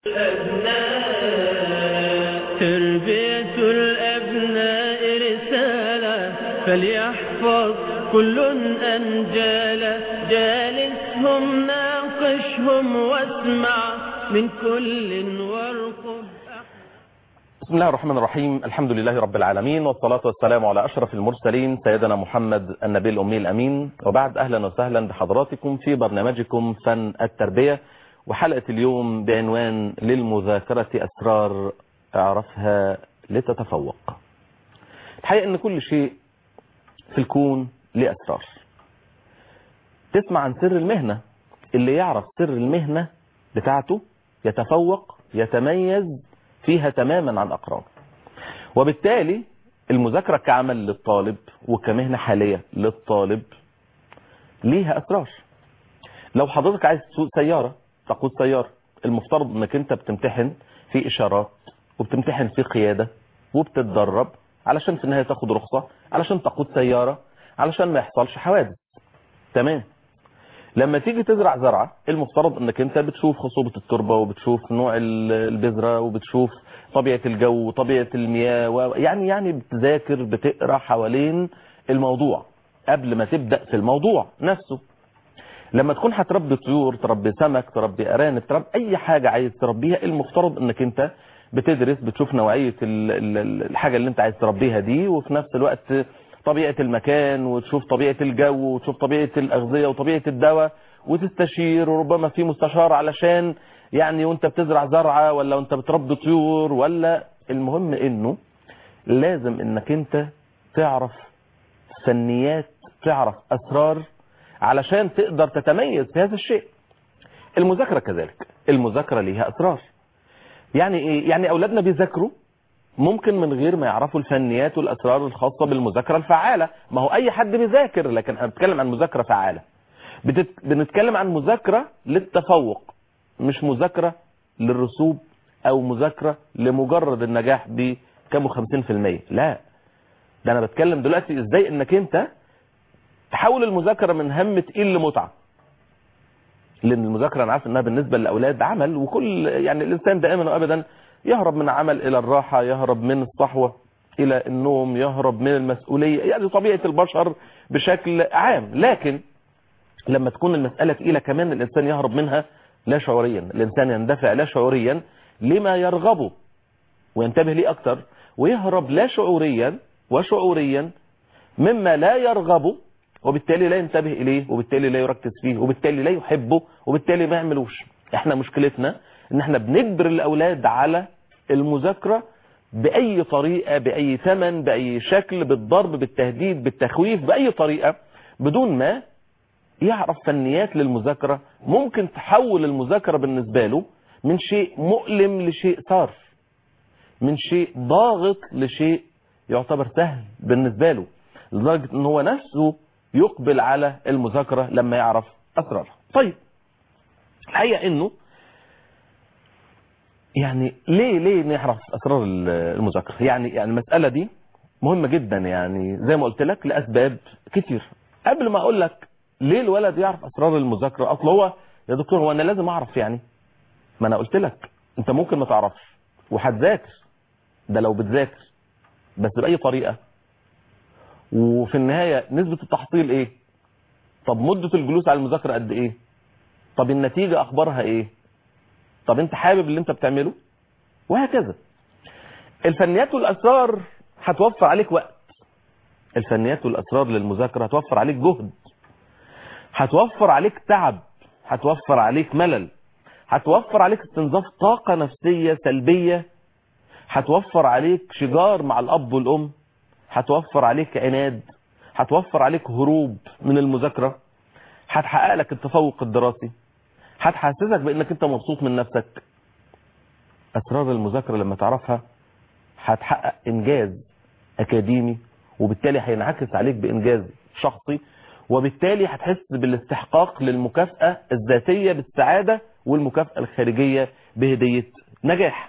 تربية الأبناء رسالة فليحفظ كل أنجالا جالسهم ناقشهم واسمع من كل وارقب بسم الله الرحمن الرحيم الحمد لله رب العالمين والصلاة والسلام على أشرف المرسلين سيدنا محمد النبي الأمي الأمين وبعد أهلا وسهلا بحضراتكم في برنامجكم فن التربية وحلقة اليوم بعنوان للمذاكرة أسرار اعرفها لتتفوق الحقيقة أن كل شيء في الكون له أسرار تسمع عن سر المهنة اللي يعرف سر المهنة بتاعته يتفوق يتميز فيها تماما عن أقرانه وبالتالي المذاكرة كعمل للطالب وكمهنة حالية للطالب ليها أسرار لو حضرتك عايز تسوق سيارة تقود سيارة المفترض انك انت بتمتحن في اشارات وبتمتحن في قيادة وبتتدرب علشان في النهاية تاخد رخصة علشان تقود سيارة علشان ما يحصلش حوادث تمام لما تيجي تزرع زرعة المفترض انك انت بتشوف خصوبة التربة وبتشوف نوع البذرة وبتشوف طبيعة الجو وطبيعة المياه و... يعني يعني بتذاكر بتقرا حوالين الموضوع قبل ما تبدأ في الموضوع نفسه لما تكون هتربي طيور تربي سمك تربي ارانب تربي اي حاجة عايز تربيها المفترض انك انت بتدرس بتشوف نوعية الحاجة اللي انت عايز تربيها دي وفي نفس الوقت طبيعة المكان وتشوف طبيعة الجو وتشوف طبيعة الأغذية وطبيعة الدواء وتستشير وربما في مستشار علشان يعني وانت بتزرع زرعة ولا وانت بتربي طيور ولا المهم انه لازم انك انت تعرف فنيات تعرف اسرار علشان تقدر تتميز في هذا الشيء المذاكرة كذلك المذاكرة ليها اسرار يعني ايه يعني اولادنا بيذاكروا ممكن من غير ما يعرفوا الفنيات والاسرار الخاصة بالمذاكرة الفعالة ما هو اي حد بيذاكر لكن انا بتكلم عن مذاكرة فعالة بتت... بنتكلم عن مذاكرة للتفوق مش مذاكرة للرسوب او مذاكرة لمجرد النجاح بكم 50% لا ده انا بتكلم دلوقتي ازاي انك انت تحول المذاكرة من هم تقيل لمتعة لان المذاكرة انا عارف انها بالنسبة للاولاد عمل وكل يعني الانسان دائما وابدا يهرب من عمل الى الراحة يهرب من الصحوة الى النوم يهرب من المسؤولية يعني طبيعة البشر بشكل عام لكن لما تكون المسألة تقيلة كمان الانسان يهرب منها لا شعوريا الانسان يندفع لا شعوريا لما يرغبه وينتبه ليه اكتر ويهرب لا شعوريا وشعوريا مما لا يرغبه وبالتالي لا ينتبه اليه وبالتالي لا يركز فيه وبالتالي لا يحبه وبالتالي ما يعملوش احنا مشكلتنا ان احنا بنجبر الاولاد على المذاكرة باي طريقة باي ثمن باي شكل بالضرب بالتهديد بالتخويف باي طريقة بدون ما يعرف فنيات للمذاكرة ممكن تحول المذاكرة بالنسبة له من شيء مؤلم لشيء صار من شيء ضاغط لشيء يعتبر سهل بالنسبة له لدرجة ان هو نفسه يقبل على المذاكرة لما يعرف اسرارها طيب الحقيقة انه يعني ليه ليه نعرف اسرار المذاكرة يعني يعني المسألة دي مهمة جدا يعني زي ما قلت لك لاسباب كتير قبل ما اقول لك ليه الولد يعرف اسرار المذاكرة اصل هو يا دكتور هو انا لازم اعرف يعني ما انا قلت لك انت ممكن ما تعرفش وهتذاكر ده لو بتذاكر بس باي طريقة وفي النهاية نسبة التحصيل ايه طب مدة الجلوس على المذاكرة قد ايه طب النتيجة اخبارها ايه طب انت حابب اللي انت بتعمله وهكذا الفنيات والاسرار هتوفر عليك وقت الفنيات والاسرار للمذاكرة هتوفر عليك جهد هتوفر عليك تعب هتوفر عليك ملل هتوفر عليك استنزاف طاقة نفسية سلبية هتوفر عليك شجار مع الاب والام هتوفر عليك عناد هتوفر عليك هروب من المذاكرة هتحقق لك التفوق الدراسي هتحسسك بانك انت مبسوط من نفسك اسرار المذاكرة لما تعرفها هتحقق انجاز اكاديمي وبالتالي هينعكس عليك بانجاز شخصي وبالتالي هتحس بالاستحقاق للمكافأة الذاتية بالسعادة والمكافأة الخارجية بهدية نجاح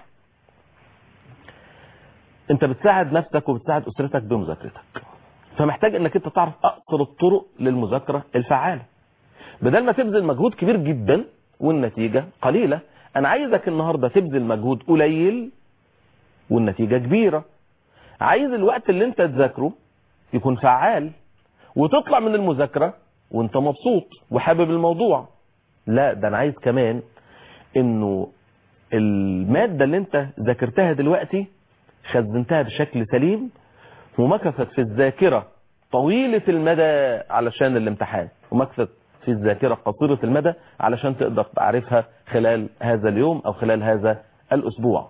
انت بتساعد نفسك وبتساعد اسرتك بمذاكرتك فمحتاج انك انت تعرف اقصر الطرق للمذاكرة الفعالة بدل ما تبذل مجهود كبير جدا والنتيجة قليلة انا عايزك النهاردة تبذل مجهود قليل والنتيجة كبيرة عايز الوقت اللي انت تذاكره يكون فعال وتطلع من المذاكرة وانت مبسوط وحابب الموضوع لا ده انا عايز كمان انه المادة اللي انت ذاكرتها دلوقتي خزنتها بشكل سليم ومكثت في الذاكرة طويلة المدى علشان الامتحان ومكثت في الذاكرة قصيرة المدى علشان تقدر تعرفها خلال هذا اليوم او خلال هذا الاسبوع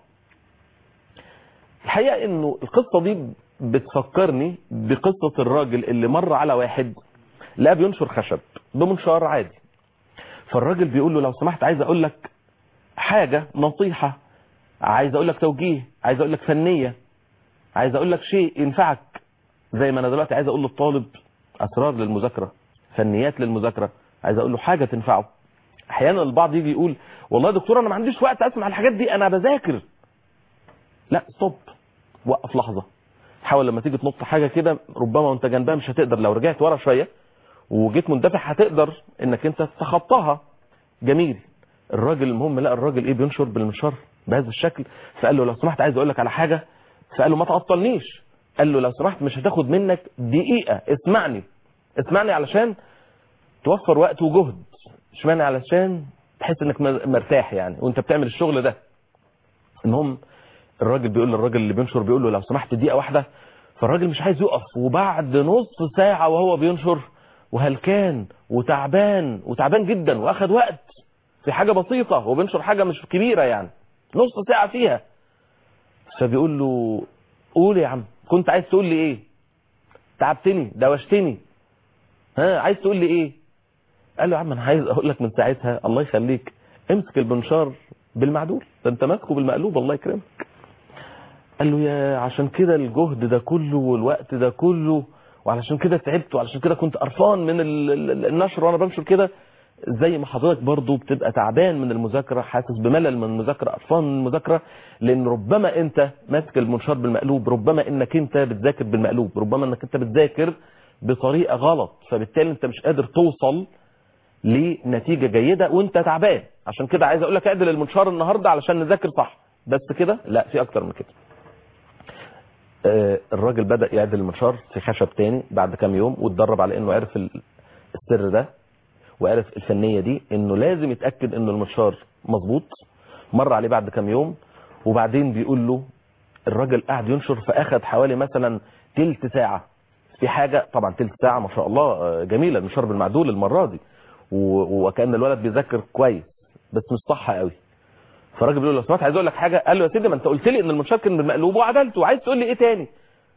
الحقيقة انه القصة دي بتفكرني بقصة الراجل اللي مر على واحد لا بينشر خشب بمنشار عادي فالراجل بيقول له لو سمحت عايز اقول لك حاجة نصيحة عايز اقول لك توجيه عايز اقول لك فنية عايز اقول لك شيء ينفعك زي ما انا دلوقتي عايز اقول للطالب اسرار للمذاكرة فنيات للمذاكرة عايز اقول له حاجة تنفعه احيانا البعض يجي يقول والله يا دكتور انا ما عنديش وقت اسمع الحاجات دي انا بذاكر لا ستوب وقف لحظة حاول لما تيجي تنط حاجة كده ربما وانت جنبها مش هتقدر لو رجعت ورا شوية وجيت مندفع هتقدر انك انت تتخطاها جميل الراجل المهم لا الراجل ايه بينشر بالمنشار بهذا الشكل فقال له لو سمحت عايز اقول لك على حاجة فقال له ما تعطلنيش قال له لو سمحت مش هتاخد منك دقيقة اسمعني اسمعني علشان توفر وقت وجهد اشمعنى علشان تحس انك مرتاح يعني وانت بتعمل الشغل ده المهم الراجل بيقول للراجل اللي بينشر بيقول له لو سمحت دقيقة واحدة فالراجل مش عايز يقف وبعد نص ساعة وهو بينشر وهلكان وتعبان وتعبان جدا واخد وقت في حاجة بسيطة وبينشر حاجة مش كبيرة يعني نص ساعة فيها فبيقول له قول يا عم كنت عايز تقول لي ايه تعبتني دوشتني ها عايز تقول لي ايه قال له يا عم انا عايز اقول لك من ساعتها الله يخليك امسك المنشار بالمعدول ده انت ماسكه بالمقلوب الله يكرمك قال له يا عشان كده الجهد ده كله والوقت ده كله وعلشان كده تعبت وعلشان كده كنت قرفان من النشر وانا بنشر كده زي ما حضرتك برضو بتبقى تعبان من المذاكرة حاسس بملل من المذاكرة قرفان من المذاكرة لان ربما انت ماسك المنشار بالمقلوب ربما انك انت بتذاكر بالمقلوب ربما انك انت بتذاكر بطريقة غلط فبالتالي انت مش قادر توصل لنتيجة جيدة وانت تعبان عشان كده عايز اقول لك اعدل المنشار النهاردة علشان نذاكر صح بس كده لا في اكتر من كده آه الراجل بدأ يعدل المنشار في خشب تاني بعد كام يوم واتدرب على انه عرف السر ده وعرف الفنية دي انه لازم يتأكد انه المنشار مظبوط مر عليه بعد كام يوم وبعدين بيقول له الراجل قاعد ينشر فاخد حوالي مثلا تلت ساعة في حاجة طبعا تلت ساعة ما شاء الله جميلة المنشار بالمعدول المرة دي وكأن الولد بيذاكر كويس بس مش صح قوي فالراجل بيقول له لو سمحت عايز اقول لك حاجه قال له يا سيدي ما انت قلت لي ان المنشار كان بالمقلوب وعدلته وعايز تقول لي ايه تاني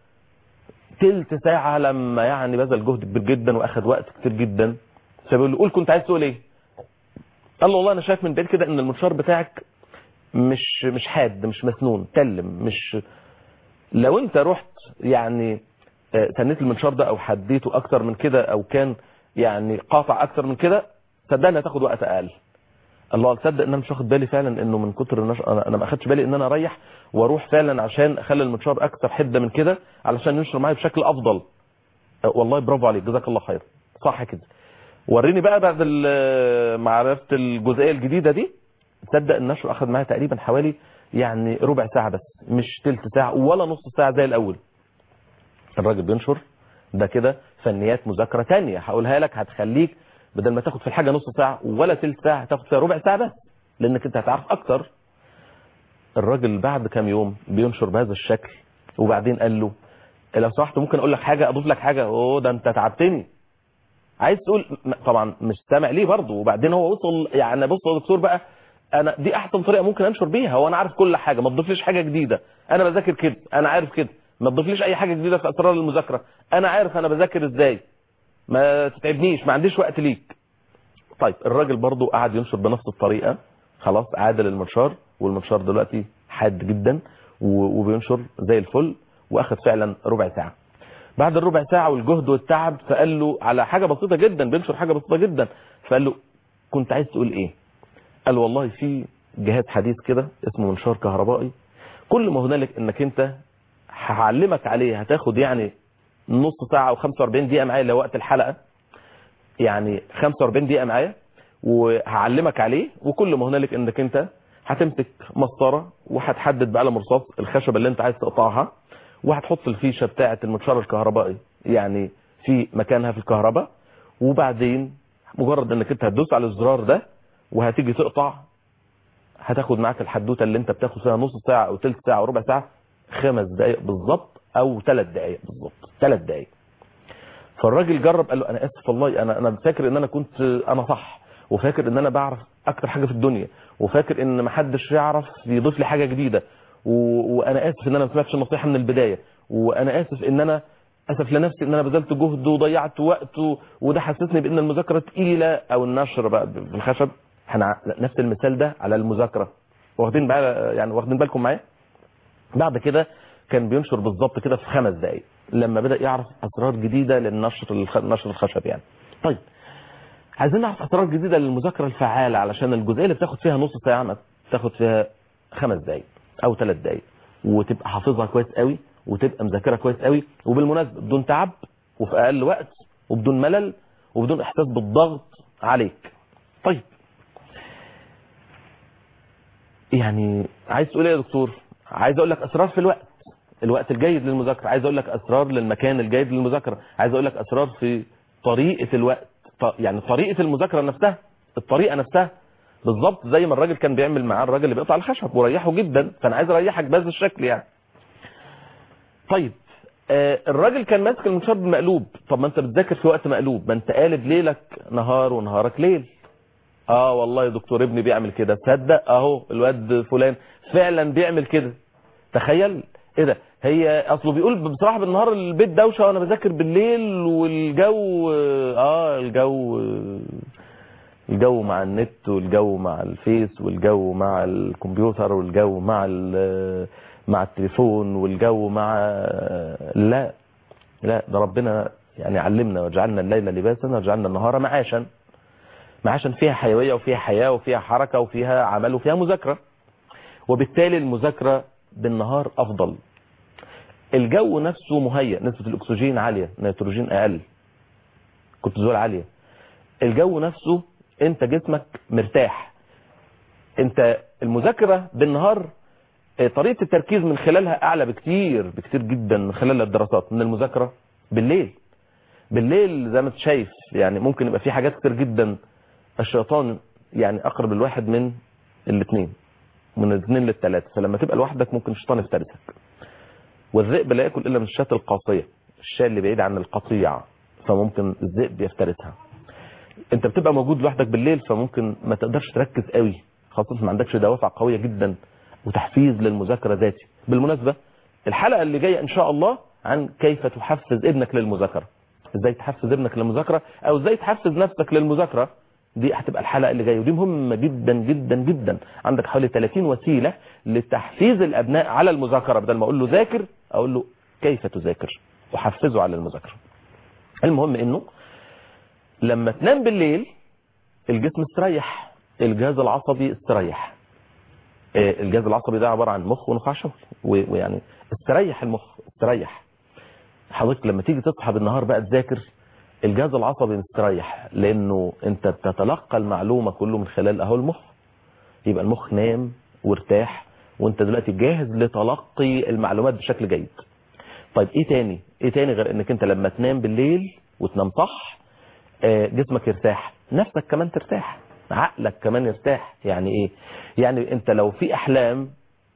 تلت ساعه لما يعني بذل جهد كبير جدا واخد وقت كتير جدا فبيقول له قول كنت عايز تقول ايه قال له والله انا شايف من بعيد كده ان المنشار بتاعك مش مش حاد مش مسنون تلم مش لو انت رحت يعني تنيت المنشار ده او حديته اكتر من كده او كان يعني قاطع اكتر من كده صدقني هتاخد وقت اقل الله تصدق ان انا مش واخد بالي فعلا انه من كتر النشر انا ما اخدش بالي ان انا اريح واروح فعلا عشان اخلي المنشار اكثر حده من كده علشان ينشر معايا بشكل افضل والله برافو عليك جزاك الله خير صح كده وريني بقى بعد ما عرفت الجزئيه الجديده دي تصدق النشر اخذ معايا تقريبا حوالي يعني ربع ساعه بس مش تلت ساعه ولا نص ساعه زي الاول الراجل بينشر ده كده فنيات مذاكره تانية هقولها لك هتخليك بدل ما تاخد في الحاجة نص ساعة ولا تلت ساعة تاخد فيها ربع ساعة بس لانك انت هتعرف اكتر الراجل بعد كام يوم بينشر بهذا الشكل وبعدين قال له لو سمحت ممكن اقول لك حاجة اضيف لك حاجة اوه ده انت تعبتني عايز تقول طبعا مش سامع ليه برضه وبعدين هو وصل يعني بص يا دكتور بقى انا دي احسن طريقه ممكن انشر بيها وانا عارف كل حاجه ما تضيفليش حاجه جديده انا بذاكر كده انا عارف كده ما تضيفليش اي حاجه جديده في اسرار المذاكره انا عارف انا بذاكر ازاي ما تتعبنيش ما عنديش وقت ليك طيب الراجل برضو قعد ينشر بنفس الطريقة خلاص عادل المنشار والمنشار دلوقتي حاد جدا وبينشر زي الفل واخد فعلا ربع ساعة بعد الربع ساعة والجهد والتعب فقال له على حاجة بسيطة جدا بينشر حاجة بسيطة جدا فقال له كنت عايز تقول ايه قال والله في جهاز حديث كده اسمه منشار كهربائي كل ما هنالك انك انت هعلمك عليه هتاخد يعني نص ساعة او 45 دقيقة معايا لوقت الحلقة يعني 45 دقيقة معايا وهعلمك عليه وكل ما هنالك انك انت هتمسك مسطره وهتحدد بقلم رصاص الخشبه اللي انت عايز تقطعها وهتحط الفيشه بتاعه المنشار الكهربائي يعني في مكانها في الكهرباء وبعدين مجرد انك انت هتدوس على الزرار ده وهتيجي تقطع هتاخد معاك الحدوته اللي انت بتاخد فيها نص ساعه او ثلث ساعه او ربع ساعه خمس دقائق بالظبط او ثلاث دقائق بالظبط ثلاث دقائق فالراجل جرب قال له انا اسف والله انا انا فاكر ان انا كنت انا صح وفاكر ان انا بعرف اكتر حاجه في الدنيا وفاكر ان محدش يعرف يضيف لي حاجه جديده و... وانا اسف ان انا ما سمعتش النصيحه من البدايه وانا اسف ان انا اسف لنفسي ان انا بذلت جهد وضيعت وقت و... وده حسسني بان المذاكره تقيله او النشر بقى بالخشب احنا نفس المثال ده على المذاكره واخدين بقى يعني واخدين بالكم معايا بعد كده كان بينشر بالظبط كده في خمس دقائق لما بدا يعرف اسرار جديده للنشر الخ... نشر الخشب يعني طيب عايزين نعرف اسرار جديده للمذاكره الفعاله علشان الجزئيه اللي بتاخد فيها نص ساعه ما تاخد فيها خمس دقائق او ثلاث دقائق وتبقى حافظها كويس قوي وتبقى مذاكرها كويس قوي وبالمناسبه بدون تعب وفي اقل وقت وبدون ملل وبدون احساس بالضغط عليك طيب يعني عايز تقول ايه يا دكتور عايز اقول لك اسرار في الوقت الوقت الجيد للمذاكره عايز اقول لك اسرار للمكان الجيد للمذاكره عايز اقول لك اسرار في طريقه الوقت يعني طريقه المذاكره نفسها الطريقه نفسها بالظبط زي ما الراجل كان بيعمل معاه الراجل اللي بيقطع الخشب وريحه جدا فانا عايز اريحك بهذا الشكل يعني طيب آه الراجل كان ماسك المنشار بالمقلوب طب ما انت بتذاكر في وقت مقلوب ما انت قالب ليلك نهار ونهارك ليل اه والله يا دكتور ابني بيعمل كده تصدق اهو الواد فلان فعلا بيعمل كده تخيل ايه ده هي اصله بيقول بصراحه بالنهار البيت دوشه وانا بذاكر بالليل والجو اه الجو الجو مع النت والجو مع الفيس والجو مع الكمبيوتر والجو مع مع التليفون والجو مع لا لا ده ربنا يعني علمنا وجعلنا الليل لباسا وجعلنا النهار معاشا معاشا فيها حيويه وفيها حياه وفيها حركه وفيها عمل وفيها مذاكره وبالتالي المذاكره بالنهار افضل الجو نفسه مهيأ نسبة الأكسجين عالية النيتروجين أقل كورتيزول عالية الجو نفسه أنت جسمك مرتاح أنت المذاكرة بالنهار طريقة التركيز من خلالها أعلى بكتير بكتير جدا من خلال الدراسات من المذاكرة بالليل بالليل زي ما انت شايف يعني ممكن يبقى في حاجات كتير جدا الشيطان يعني أقرب الواحد من الاثنين من الاثنين للثلاثة فلما تبقى لوحدك ممكن الشيطان يفترسك والذئب لا ياكل الا من الشاة القاصية الشاة اللي بعيد عن القطيع فممكن الذئب يفترسها انت بتبقى موجود لوحدك بالليل فممكن ما تقدرش تركز قوي خاصة ما عندكش دوافع قوية جدا وتحفيز للمذاكرة ذاتي بالمناسبة الحلقة اللي جاية ان شاء الله عن كيف تحفز ابنك للمذاكرة ازاي تحفز ابنك للمذاكرة او ازاي تحفز نفسك للمذاكرة دي هتبقى الحلقة اللي جاية ودي مهمة جدا جدا جدا عندك حوالي 30 وسيلة لتحفيز الابناء على المذاكرة بدل ما اقول له ذاكر اقول له كيف تذاكر وحفزه على المذاكرة المهم انه لما تنام بالليل الجسم استريح الجهاز العصبي استريح الجهاز العصبي ده عبارة عن مخ ونخاع شوي ويعني استريح المخ استريح حضرتك لما تيجي تصحى بالنهار بقى تذاكر الجهاز العصبي مستريح لانه انت بتتلقى المعلومة كله من خلال اهو المخ يبقى المخ نام وارتاح وانت دلوقتي جاهز لتلقي المعلومات بشكل جيد طيب ايه تاني ايه تاني غير انك انت لما تنام بالليل وتنام صح جسمك يرتاح نفسك كمان ترتاح عقلك كمان يرتاح يعني ايه يعني انت لو في احلام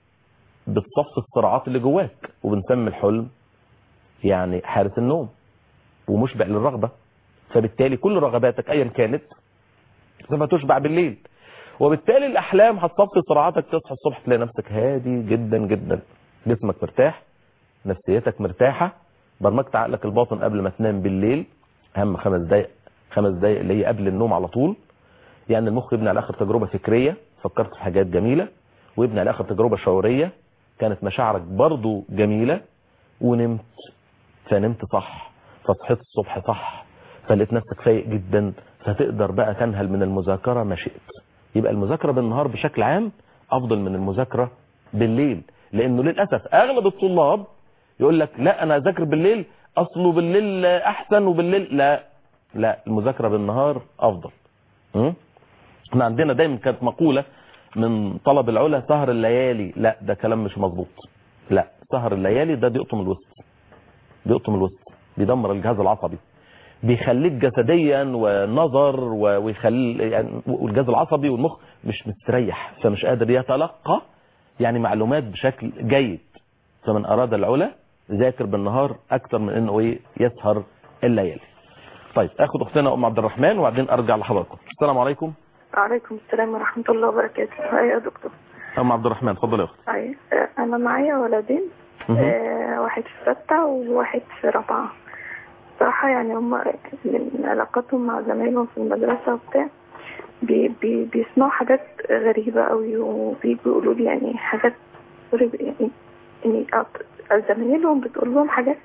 بتصفي الصراعات اللي جواك وبنسمي الحلم يعني حارس النوم ومشبع للرغبة فبالتالي كل رغباتك ايا كانت سوف تشبع بالليل وبالتالي الاحلام هتصفي صراعاتك تصحى الصبح تلاقي نفسك هادي جدا جدا جسمك مرتاح نفسيتك مرتاحة برمجت عقلك الباطن قبل ما تنام بالليل اهم خمس دقايق خمس دقايق اللي هي قبل النوم على طول يعني المخ يبني على اخر تجربة فكرية فكرت في حاجات جميلة ويبني على اخر تجربة شعورية كانت مشاعرك برضو جميلة ونمت فنمت صح فصحيت الصبح صح فلقيت نفسك فايق جدا فتقدر بقى تنهل من المذاكرة ما شئت يبقى المذاكرة بالنهار بشكل عام افضل من المذاكرة بالليل لانه للأسف اغلب الطلاب يقول لك لا انا اذاكر بالليل اصله بالليل احسن وبالليل لا لا المذاكرة بالنهار افضل احنا عندنا دايما كانت مقولة من طلب العلا سهر الليالي لا ده كلام مش مظبوط لا سهر الليالي ده بيقطم الوسط بيقطم الوسط بيدمر الجهاز العصبي بيخليك جسديا ونظر و- ويخلي يعني والجهاز العصبي والمخ مش مستريح فمش قادر يتلقى يعني معلومات بشكل جيد فمن اراد العلا ذاكر بالنهار اكتر من انه ايه يسهر الليالي طيب اخد اختنا ام عبد الرحمن وبعدين ارجع لحضراتكم السلام عليكم وعليكم السلام ورحمة الله وبركاته أيوة يا دكتور ام عبد الرحمن اتفضل يا اخت أيوة آه، أنا معايا ولدين مهم. آه، واحد في ستة وواحد في رابعة صراحة يعني هم من علاقتهم مع زمايلهم في المدرسة وبتاع بي بي بيسمعوا حاجات غريبة قوي وبيجوا يقولوا لي يعني حاجات غريبة يعني يعني أط- زمايلهم بتقول لهم حاجات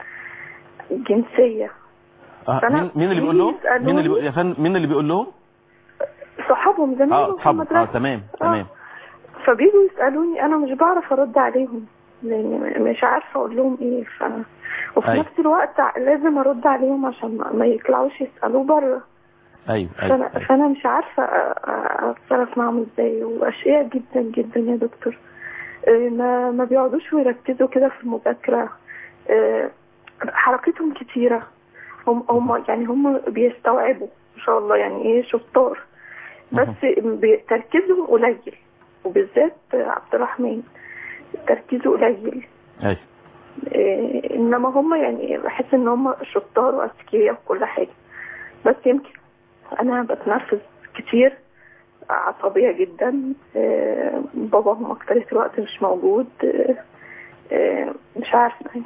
جنسية آه فأنا مين مين اللي بيقول لهم يسألوني- مين اللي بيقول يا فندم مين اللي بيقول لهم صحابهم اه زمايلهم في اصحاب المدرسة اه تمام تمام فبيجوا يسألوني أنا مش بعرف أرد عليهم لأن مش عارفة أقول لهم إيه ف... وفي أيوة. نفس الوقت لازم أرد عليهم عشان ما, ما يطلعوش يسألوا بره ايوه فأنا, ايوه, أيوة. فأنا مش عارفة أ- أ- أتصرف معاهم إزاي وأشقياء جدا جدا يا دكتور آه، ما ما بيقعدوش ويركزوا كده في المذاكرة آه، حركتهم كتيرة هم هم يعني هم بيستوعبوا ما شاء الله يعني ايه شطار بس بي- تركيزهم قليل وبالذات عبد الرحمن تركيزه قليل ايوه إيه انما هم يعني بحس ان هم شطار واذكياء وكل حاجه بس يمكن انا بتنرفز كتير عصبيه جدا إيه باباهم اكتر الوقت مش موجود إيه إيه مش عارفه يعني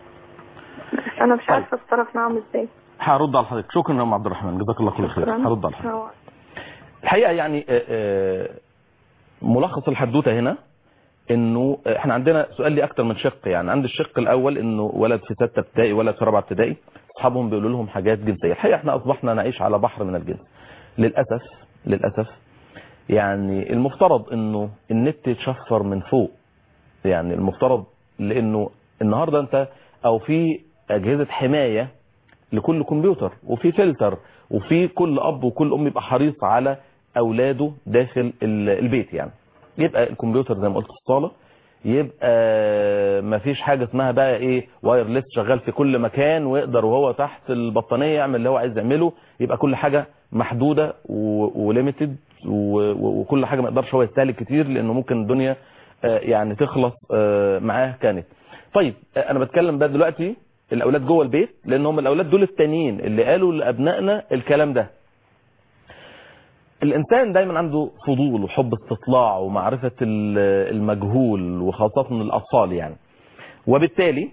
بس انا مش طيب. عارفه اتصرف معاهم ازاي هرد على حضرتك شكرا يا ام عبد الرحمن جزاك الله كل خير شكراً. هرد على حضرتك هو- الحقيقه يعني آه، آه، ملخص الحدوته هنا انه آه، احنا عندنا سؤال لي اكتر من شق يعني عند الشق الاول انه ولد في سته ابتدائي ولد في رابعه ابتدائي اصحابهم بيقولوا لهم حاجات جنسيه الحقيقه احنا اصبحنا نعيش على بحر من الجنس للاسف للاسف يعني المفترض انه النت يتشفر من فوق يعني المفترض لانه النهارده انت او في اجهزه حمايه لكل كمبيوتر وفي فلتر وفي كل اب وكل ام يبقى حريص على اولاده داخل ال- البيت يعني يبقى الكمبيوتر زي ما قلت في الصاله يبقى ما فيش حاجه اسمها بقى ايه وايرلس شغال في كل مكان ويقدر وهو تحت البطانيه يعمل اللي هو عايز يعمله يبقى كل حاجه محدوده وليميتد وكل حاجه ما يقدرش هو يستهلك كتير لانه ممكن الدنيا آه، يعني تخلص آه، معاه كانت طيب آه، انا بتكلم بقى دلوقتي الاولاد جوه البيت لان هم الاولاد دول التانيين اللي قالوا لابنائنا الكلام ده الانسان دايما عنده فضول وحب استطلاع ومعرفة ال- المجهول وخاصة من الاطفال يعني وبالتالي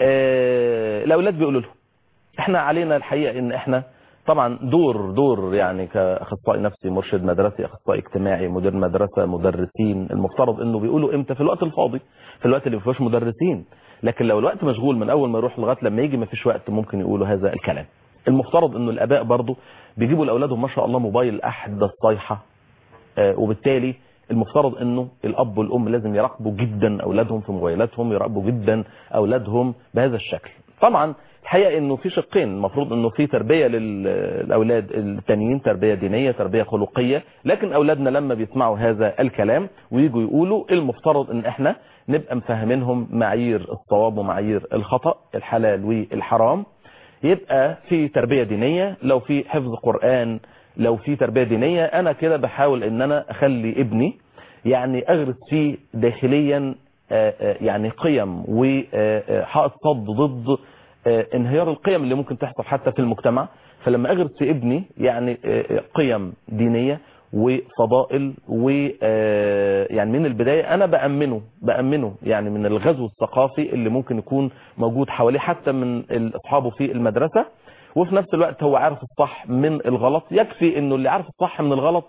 آه، الاولاد بيقولوا لهم احنا علينا الحقيقة ان احنا طبعا دور دور يعني كاخصائي نفسي مرشد مدرسي اخصائي اجتماعي مدير مدرسة مدرسين المفترض انه بيقولوا امتى في الوقت الفاضي في الوقت اللي ما فيهوش مدرسين لكن لو الوقت مشغول من اول ما يروح لغايه لما يجي ما فيش وقت ممكن يقولوا هذا الكلام المفترض انه الاباء برضو بيجيبوا لاولادهم ما شاء الله موبايل احدث صيحه آه، وبالتالي المفترض انه الاب والام لازم يراقبوا جدا اولادهم في موبايلاتهم يراقبوا جدا اولادهم بهذا الشكل طبعا الحقيقه انه في شقين المفروض انه في تربيه للاولاد التانيين تربيه دينيه تربيه خلقيه لكن اولادنا لما بيسمعوا هذا الكلام ويجوا يقولوا المفترض ان احنا نبقى مفهمينهم معايير الصواب ومعايير الخطا الحلال والحرام يبقى في تربية دينية لو في حفظ قرآن لو في تربية دينية انا كده بحاول ان انا اخلي ابني يعني اغرس فيه داخليا آه، آه، يعني قيم وحائط صد ضد آه، انهيار القيم اللي ممكن تحصل حتى في المجتمع فلما اغرس في ابني يعني آه، آه، قيم دينية وفضائل و آه، يعني من البداية انا بأمنه بأمنه يعني من الغزو الثقافي اللي ممكن يكون موجود حواليه حتى من اصحابه في المدرسة وفي نفس الوقت هو عارف الصح من الغلط يكفي انه اللي عارف الصح من الغلط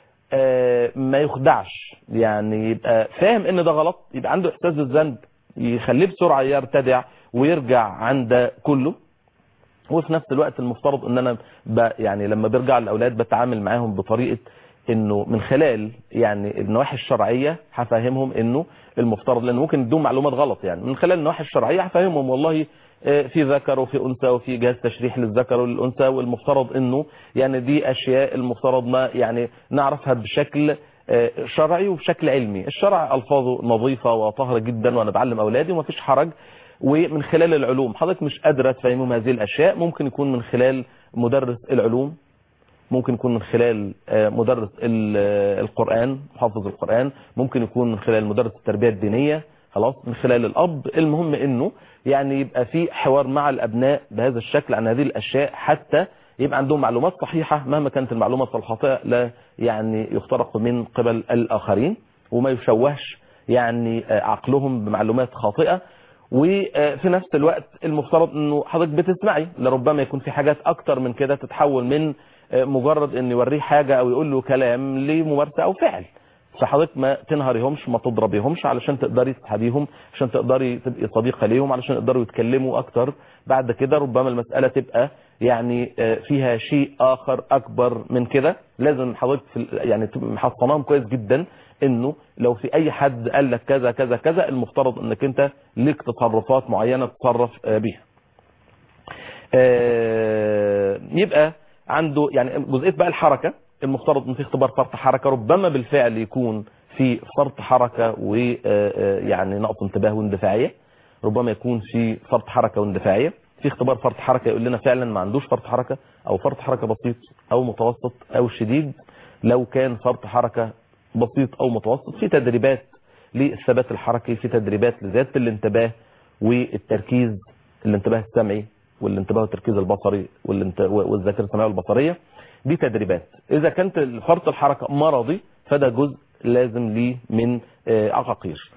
آه، ما يخدعش يعني يبقى فاهم ان ده غلط يبقى عنده احساس بالذنب يخليه بسرعة يرتدع ويرجع عند كله وفي نفس الوقت المفترض ان انا ب يعني لما بيرجع الاولاد بتعامل معاهم بطريقه انه من خلال يعني النواحي الشرعيه هفهمهم انه المفترض لان ممكن يدوم معلومات غلط يعني من خلال النواحي الشرعيه هفهمهم والله آه، في ذكر وفي انثى وفي جهاز تشريح للذكر وللانثى والمفترض انه يعني دي اشياء المفترض ما يعني نعرفها بشكل آه، شرعي وبشكل علمي الشرع الفاظه نظيفه وطاهره جدا وانا بعلم اولادي ومفيش حرج ومن خلال العلوم حضرتك مش قادره تفهمهم هذه الاشياء ممكن يكون من خلال مدرس العلوم ممكن يكون من خلال آه، مدرس ال- آه، القرآن محافظ القرآن ممكن يكون من خلال مدرس التربية الدينية خلاص من خلال الأب المهم إنه يعني يبقى في حوار مع الأبناء بهذا الشكل عن هذه الأشياء حتى يبقى عندهم معلومات صحيحة مهما كانت المعلومات الخاطئة لا يعني يخترق من قبل الآخرين وما يشوهش يعني آه، عقلهم بمعلومات خاطئة وفي نفس الوقت المفترض انه حضرتك بتسمعي لربما يكون في حاجات اكتر من كده تتحول من مجرد ان يوريه حاجة او يقول له كلام لممارسة او فعل فحضرتك ما تنهريهمش ما تضربيهمش علشان تقدري تسحبيهم عشان تقدري تبقي صديقة ليهم علشان يقدروا يتكلموا اكتر بعد كده ربما المسألة تبقى يعني فيها شيء اخر اكبر من كده لازم حضرتك في يعني تبقى محصناهم كويس جدا انه لو في اي حد قال لك كذا كذا كذا المفترض انك انت ليك تصرفات معينة تتصرف بيها يبقى عنده يعني جزئيه بقى الحركه المفترض ان في اختبار فرط حركه ربما بالفعل يكون في فرط حركه ويعني نقص انتباه واندفاعيه ربما يكون في فرط حركه واندفاعيه في اختبار فرط حركه يقول لنا فعلا ما عندوش فرط حركه او فرط حركه بسيط او متوسط او شديد لو كان فرط حركه بسيط او متوسط في تدريبات للثبات الحركي في تدريبات لزياده الانتباه والتركيز الانتباه السمعي والانتباه والتركيز البصري والذاكره السمعيه والبصريه دي تدريبات اذا كانت فرط الحركه مرضي فده جزء لازم ليه من عقاقير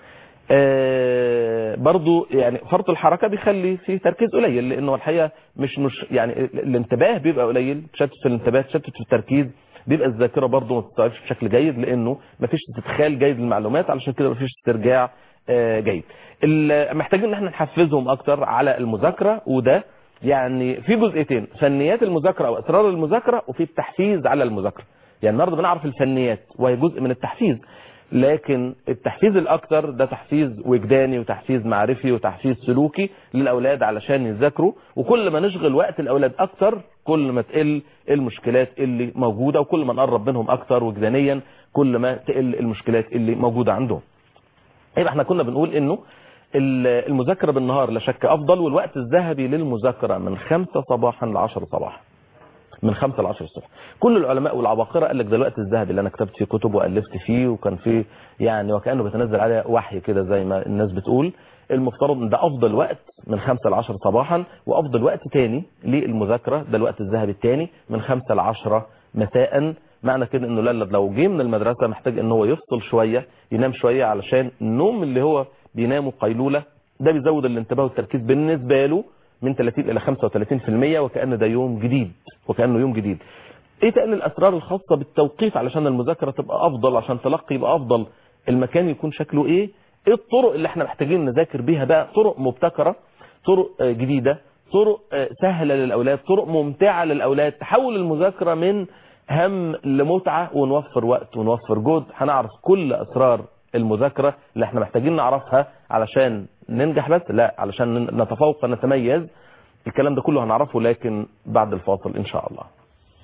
برضو يعني فرط الحركه بيخلي فيه تركيز قليل لانه الحقيقه مش مش يعني الانتباه بيبقى قليل تشتت في الانتباه تشتت في التركيز بيبقى الذاكره برضو ما بتستوعبش بشكل جيد لانه ما فيش استدخال جيد للمعلومات علشان كده ما فيش استرجاع جيد محتاجين ان احنا نحفزهم اكتر على المذاكره وده يعني في جزئيتين فنيات المذاكره او اسرار المذاكره وفي التحفيز على المذاكره يعني النهارده بنعرف الفنيات وهي جزء من التحفيز لكن التحفيز الاكتر ده تحفيز وجداني وتحفيز معرفي وتحفيز سلوكي للاولاد علشان يذاكروا وكل ما نشغل وقت الاولاد اكتر كل ما تقل المشكلات اللي موجوده وكل ما نقرب منهم اكتر وجدانيا كل ما تقل المشكلات اللي موجوده عندهم يبقى احنا كنا بنقول انه المذاكرة بالنهار لا شك أفضل والوقت الذهبي للمذاكرة من خمسة صباحا لعشر صباحا من خمسة لعشر الصبح كل العلماء والعباقرة قال لك ده الوقت الذهبي اللي أنا كتبت فيه كتب وألفت فيه وكان فيه يعني وكأنه بيتنزل عليه وحي كده زي ما الناس بتقول المفترض ان ده أفضل وقت من خمسة لعشر صباحا وأفضل وقت تاني للمذاكرة ده الوقت الذهبي التاني من خمسة لعشرة مساء معنى كده انه لا لو جه من المدرسة محتاج ان هو يفصل شوية ينام شوية علشان النوم اللي هو بيناموا قيلولة ده بيزود الانتباه والتركيز بالنسبة له من 30 إلى 35% وكأن ده يوم جديد وكأنه يوم جديد ايه تقل الأسرار الخاصة بالتوقيت علشان المذاكرة تبقى أفضل عشان تلقي يبقى أفضل المكان يكون شكله ايه ايه الطرق اللي احنا محتاجين نذاكر بيها بقى طرق مبتكرة طرق جديدة طرق سهلة للأولاد طرق ممتعة للأولاد تحول المذاكرة من هم لمتعة ونوفر وقت ونوفر جهد هنعرف كل أسرار المذاكرة اللي احنا محتاجين نعرفها علشان ننجح بس لا علشان نتفوق ونتميز الكلام ده كله هنعرفه لكن بعد الفاصل ان شاء الله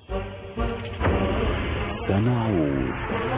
سنعود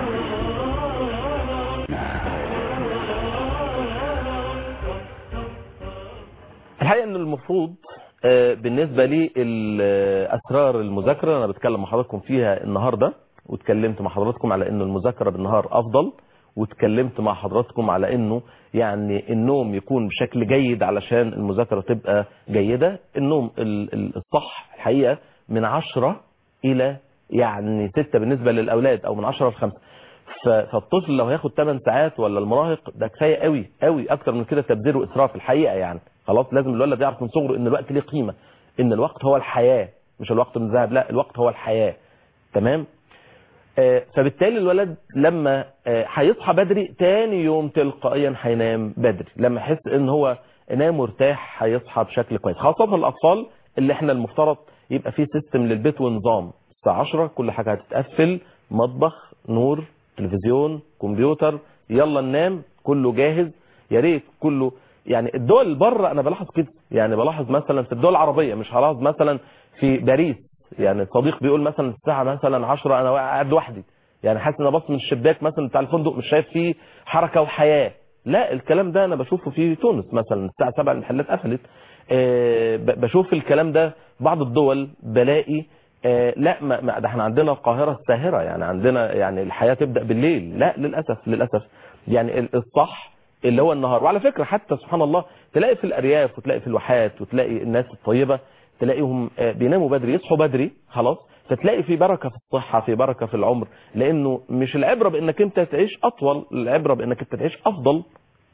الحقيقة ان المفروض بالنسبة لي اسرار المذاكرة انا بتكلم مع حضراتكم فيها النهاردة واتكلمت مع حضراتكم على انه المذاكرة بالنهار افضل واتكلمت مع حضراتكم على انه يعني النوم يكون بشكل جيد علشان المذاكرة تبقى جيدة النوم الصح الحقيقة من عشرة الى يعني ستة بالنسبة للاولاد او من عشرة لخمسة فالطفل لو هياخد 8 ساعات ولا المراهق ده كفاية قوي قوي اكتر من كده تبذير واسراف الحقيقة يعني خلاص لازم الولد يعرف من صغره ان الوقت ليه قيمة ان الوقت هو الحياة مش الوقت من ذهب لا الوقت هو الحياة تمام فبالتالي الولد لما هيصحى بدري تاني يوم تلقائيا هينام بدري لما يحس ان هو نام مرتاح هيصحى بشكل كويس خاصة الاطفال اللي احنا المفترض يبقى فيه سيستم للبيت ونظام الساعة 10 كل حاجة هتتقفل مطبخ نور تلفزيون كمبيوتر يلا ننام كله جاهز يا ريت كله يعني الدول بره انا بلاحظ كده يعني بلاحظ مثلا في الدول العربية مش هلاحظ مثلا في باريس يعني صديق بيقول مثلا الساعة مثلا 10 انا قاعد لوحدي يعني حاسس ان أنا بص من الشباك مثلا بتاع الفندق مش شايف فيه حركه وحياه لا الكلام ده انا بشوفه في تونس مثلا الساعه 7 المحلات قفلت آه، ب- بشوف الكلام ده بعض الدول بلاقي آه، لا ما ما- ده احنا عندنا القاهره الساهره يعني عندنا يعني الحياه تبدا بالليل لا للاسف للاسف يعني ال- الصح اللي هو النهار وعلى فكره حتى سبحان الله تلاقي في الارياف وتلاقي في الواحات وتلاقي الناس الطيبه تلاقيهم آه، بيناموا بدري يصحوا بدري خلاص فتلاقي في بركه في الصحه في بركه في العمر لانه مش العبره بانك انت تعيش اطول العبره بانك انت تعيش افضل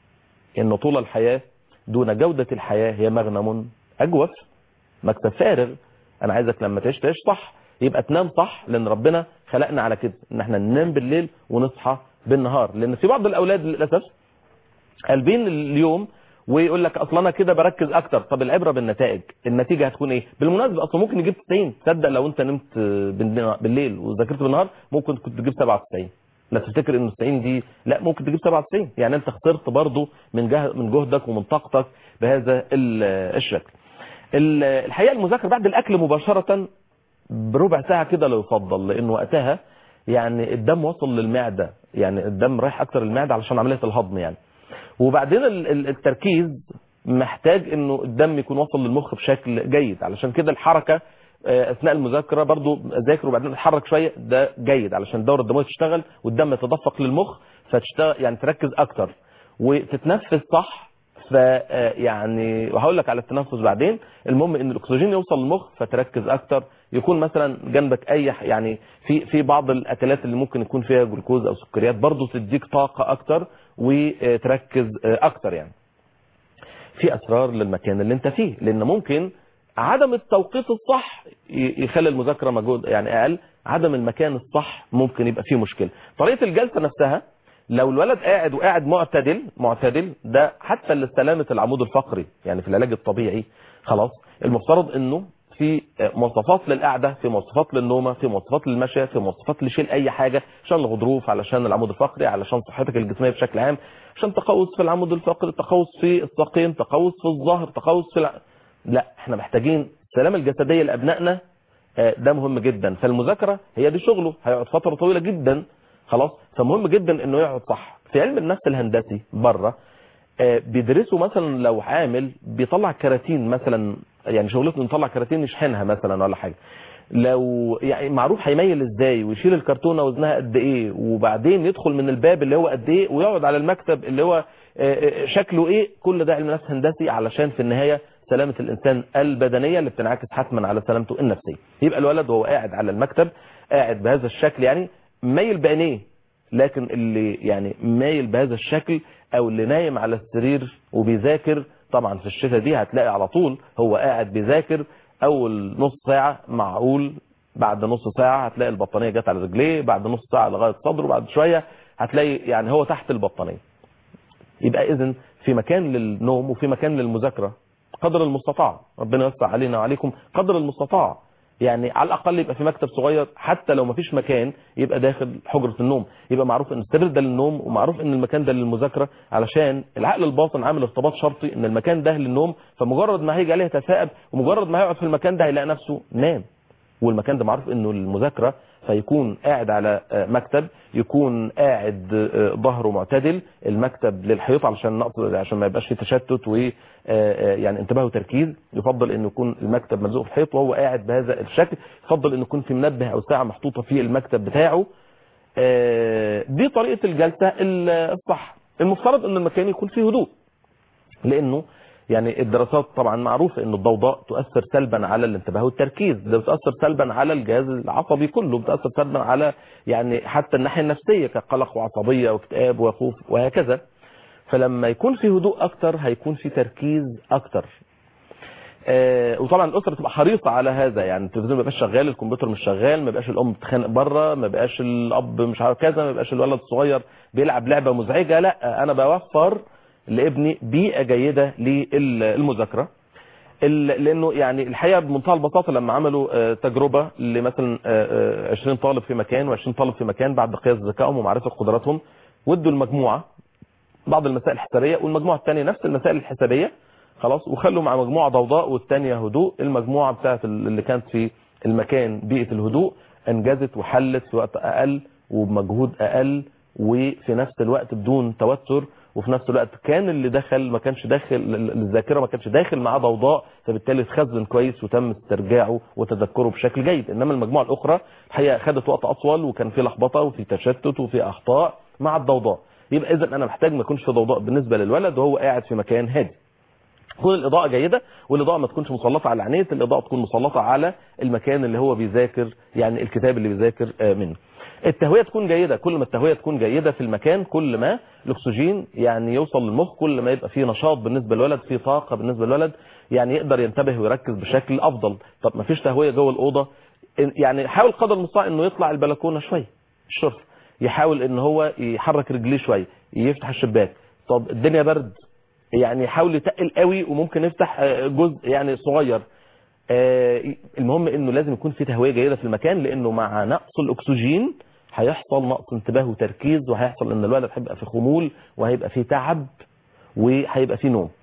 ان طول الحياه دون جوده الحياه هي مغنم اجوف مكسب فارغ انا عايزك لما تعيش تعيش صح يبقى تنام صح لان ربنا خلقنا على كده ان احنا ننام بالليل ونصحى بالنهار لان في بعض الاولاد للاسف قلبين اليوم ويقول لك اصل انا كده بركز اكتر طب العبره بالنتائج النتيجه هتكون ايه بالمناسبه اصلا ممكن يجيب 90 تصدق لو انت نمت بالن- بالليل وذاكرت بالنهار ممكن كنت تجيب 97 لا تفتكر ان 90 دي لا ممكن تجيب 97 يعني انت خسرت برضه من جه... من جهدك ومن طاقتك بهذا ال- الشكل ال- الحقيقه المذاكره بعد الاكل مباشره بربع ساعه كده لو يفضل لان وقتها يعني الدم وصل للمعده يعني الدم رايح اكتر المعده علشان عمليه الهضم يعني وبعدين ال- ال- التركيز محتاج انه الدم يكون وصل للمخ بشكل جيد علشان كده الحركه آه، اثناء المذاكره برضو اذاكر وبعدين اتحرك شويه ده جيد علشان الدوره الدمويه تشتغل والدم يتدفق للمخ فتشتغل يعني تركز اكتر وتتنفس صح ف آه، يعني وهقول لك على التنفس بعدين المهم ان الاكسجين يوصل للمخ فتركز اكتر يكون مثلا جنبك اي ح- يعني في في بعض الاكلات اللي ممكن يكون فيها جلوكوز او سكريات برضو تديك طاقه اكتر وتركز آه، اكتر يعني في اسرار للمكان اللي انت فيه لان ممكن عدم التوقيت الصح ي- يخلي المذاكره مجهود يعني اقل عدم المكان الصح ممكن يبقى فيه مشكله طريقه الجلسه نفسها لو الولد قاعد وقاعد معتدل معتدل ده حتى لسلامه العمود الفقري يعني في العلاج الطبيعي خلاص المفترض انه في مواصفات للقعده في مواصفات للنومه في مواصفات للمشي في مواصفات لشيل اي حاجه عشان الغضروف علشان العمود الفقري علشان صحتك الجسميه بشكل عام عشان تقوس في العمود الفقري تقوس في الساقين تقوس في الظهر تقوس في الع... لا احنا محتاجين السلامه الجسديه لابنائنا آه، ده مهم جدا فالمذاكره هي دي شغله هيقعد فتره طويله جدا خلاص فمهم جدا انه يقعد صح في علم النفس الهندسي بره آه، بيدرسوا مثلا لو عامل بيطلع كراتين مثلا يعني شغلته انه يطلع كراتين يشحنها مثلا ولا حاجه لو يعني معروف هيميل ازاي ويشيل الكرتونه وزنها قد ايه وبعدين يدخل من الباب اللي هو قد ايه ويقعد على المكتب اللي هو آه، آه، شكله ايه كل ده علم نفس هندسي علشان في النهايه سلامه الانسان البدنيه اللي بتنعكس حتما على سلامته النفسيه يبقى الولد وهو قاعد على المكتب قاعد بهذا الشكل يعني مايل بعينيه لكن اللي يعني مايل بهذا الشكل او اللي نايم على السرير وبيذاكر طبعا في الشتاء دي هتلاقي على طول هو قاعد بيذاكر اول نص ساعة معقول بعد نص ساعة هتلاقي البطانية جت على رجليه بعد نص ساعة لغاية صدره بعد شوية هتلاقي يعني هو تحت البطانية يبقى اذا في مكان للنوم وفي مكان للمذاكرة قدر المستطاع ربنا يوسع علينا وعليكم قدر المستطاع يعني على الاقل يبقى في مكتب صغير حتى لو ما فيش مكان يبقى داخل حجره النوم يبقى معروف ان السرير ده للنوم ومعروف ان المكان ده للمذاكره علشان العقل الباطن عامل ارتباط شرطي ان المكان ده للنوم فمجرد ما هيجي عليه يتثاءب ومجرد ما هيقعد في المكان ده هيلاقي نفسه نام والمكان ده معروف انه المذاكره فيكون قاعد على آه، مكتب يكون قاعد آه، ظهره معتدل المكتب للحيط علشان نقصد عشان ما يبقاش فيه تشتت و آه، آه، يعني انتباه وتركيز يفضل انه يكون المكتب ملزوق في الحيط وهو قاعد بهذا الشكل يفضل انه يكون في منبه او ساعه محطوطه في المكتب بتاعه آه، دي طريقه الجلسه الصح المفترض ان المكان يكون فيه هدوء لانه يعني الدراسات طبعا معروفه ان الضوضاء تؤثر سلبا على الانتباه والتركيز ده بتاثر سلبا على الجهاز العصبي كله بتاثر سلبا على يعني حتى الناحيه النفسيه كقلق وعصبيه واكتئاب وخوف وهكذا فلما يكون في هدوء اكتر هيكون في تركيز اكتر آه، وطبعا الاسره تبقى حريصه على هذا يعني التلفزيون ما يبقاش شغال الكمبيوتر مش شغال ما يبقاش الام بتتخانق بره ما يبقاش الاب مش عارف كذا ما يبقاش الولد الصغير بيلعب لعبه مزعجه لا انا بوفر لابني بيئه جيده للمذاكره ال- لانه يعني الحقيقه بمنتهى البساطه لما عملوا آه، تجربه لمثلا آه، آه، 20 طالب في مكان و20 طالب في مكان بعد قياس ذكائهم ومعرفه قدراتهم وادوا المجموعه بعض المسائل الحسابيه والمجموعه الثانيه نفس المسائل الحسابيه خلاص وخلوا مع مجموعه ضوضاء والثانيه هدوء المجموعه بتاعت اللي كانت في المكان بيئه الهدوء انجزت وحلت في وقت اقل وبمجهود اقل وفي نفس الوقت بدون توتر وفي نفس الوقت كان اللي دخل ما كانش داخل الذاكره ما كانش داخل معاه ضوضاء فبالتالي اتخزن كويس وتم استرجاعه وتذكره بشكل جيد انما المجموعه الاخرى الحقيقه خدت وقت اطول وكان في لخبطه وفي تشتت وفي اخطاء مع الضوضاء يبقى اذا انا محتاج ما يكونش في ضوضاء بالنسبه للولد وهو قاعد في مكان هادي تكون الاضاءه جيده والاضاءه ما تكونش مسلطه على عينيه الاضاءه تكون مسلطه على المكان اللي هو بيذاكر يعني الكتاب اللي بيذاكر منه التهويه تكون جيده كل ما التهويه تكون جيده في المكان كل ما الاكسجين يعني يوصل للمخ كل ما يبقى فيه نشاط بالنسبه للولد فيه طاقه بالنسبه للولد يعني يقدر ينتبه ويركز بشكل افضل طب ما فيش تهويه جوه الاوضه يعني حاول قدر المستطاع انه يطلع البلكونه شويه الشرف يحاول ان هو يحرك رجليه شويه يفتح الشباك طب الدنيا برد يعني يحاول يتقل قوي وممكن يفتح جزء يعني صغير المهم انه لازم يكون في تهويه جيده في المكان لانه مع نقص الاكسجين هيحصل نقص انتباه وتركيز وهيحصل ان الولد هيبقى في خمول وهيبقى في تعب وهيبقى في نوم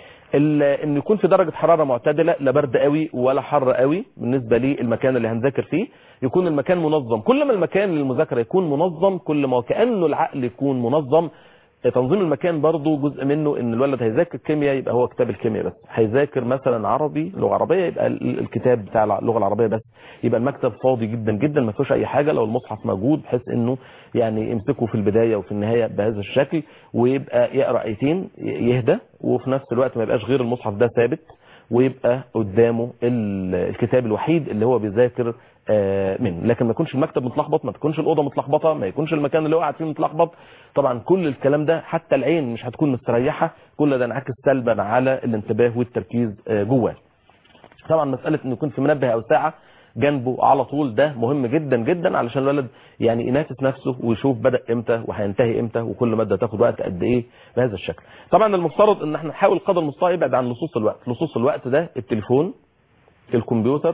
ان يكون في درجه حراره معتدله لا برد قوي ولا حر قوي بالنسبه للمكان اللي هنذاكر فيه يكون المكان منظم كل ما المكان للمذاكره يكون منظم كل ما وكانه العقل يكون منظم تنظيم المكان برضو جزء منه ان الولد هيذاكر كيمياء يبقى هو كتاب الكيمياء بس هيذاكر مثلا عربي لغه عربيه يبقى الكتاب بتاع اللغه العربيه بس يبقى المكتب فاضي جدا جدا ما فيهوش اي حاجه لو المصحف موجود بحيث انه يعني يمسكه في البدايه وفي النهايه بهذا الشكل ويبقى يقرا ايتين يهدى وفي نفس الوقت ما يبقاش غير المصحف ده ثابت ويبقى قدامه الكتاب الوحيد اللي هو بيذاكر منه لكن ما يكونش المكتب متلخبط ما تكونش الاوضه متلخبطه ما يكونش المكان اللي هو قاعد فيه متلخبط طبعا كل الكلام ده حتى العين مش هتكون مستريحه كل ده انعكس سلبا على الانتباه والتركيز جواه طبعا مساله انه يكون في منبه او ساعه جنبه على طول ده مهم جدا جدا علشان الولد يعني ينافس نفسه ويشوف بدا امتى وهينتهي امتى وكل ماده تاخد وقت قد ايه بهذا الشكل طبعا المفترض ان احنا نحاول قدر المستطاع يبعد عن لصوص الوقت لصوص الوقت ده التليفون الكمبيوتر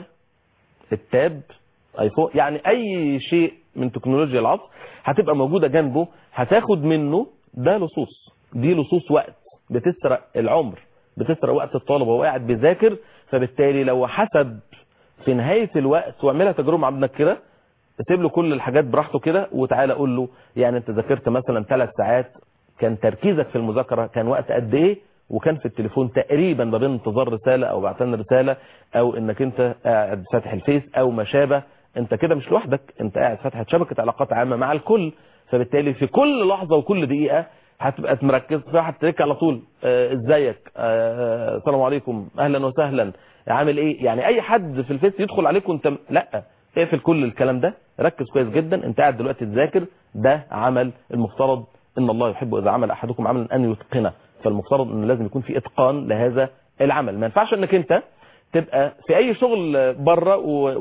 التاب ايفون يعني اي شيء من تكنولوجيا العصر هتبقى موجوده جنبه هتاخد منه ده لصوص دي لصوص وقت بتسرق العمر بتسرق وقت الطالب وهو قاعد بيذاكر فبالتالي لو حسب في نهايه الوقت واعملها تجربه مع ابنك كده سيب له كل الحاجات براحته كده وتعالى قول له يعني انت ذاكرت مثلا ثلاث ساعات كان تركيزك في المذاكره كان وقت قد ايه وكان في التليفون تقريبا ما بين انتظار رساله او بعتنا رساله او انك انت قاعد فاتح الفيس او ما شابه انت كده مش لوحدك انت قاعد فاتح شبكه علاقات عامه مع الكل فبالتالي في كل لحظه وكل دقيقه هتبقى مركز فهتلاقيك على طول ازيك آه السلام عليكم اهلا وسهلا عامل ايه يعني اي حد في الفيس يدخل عليك وانت لا اقفل كل الكلام ده ركز كويس جدا انت قاعد دلوقتي تذاكر ده عمل المفترض ان الله يحب اذا عمل احدكم عملا ان يتقنه فالمفترض ان لازم يكون في اتقان لهذا العمل ما ينفعش انك انت تبقى في اي شغل بره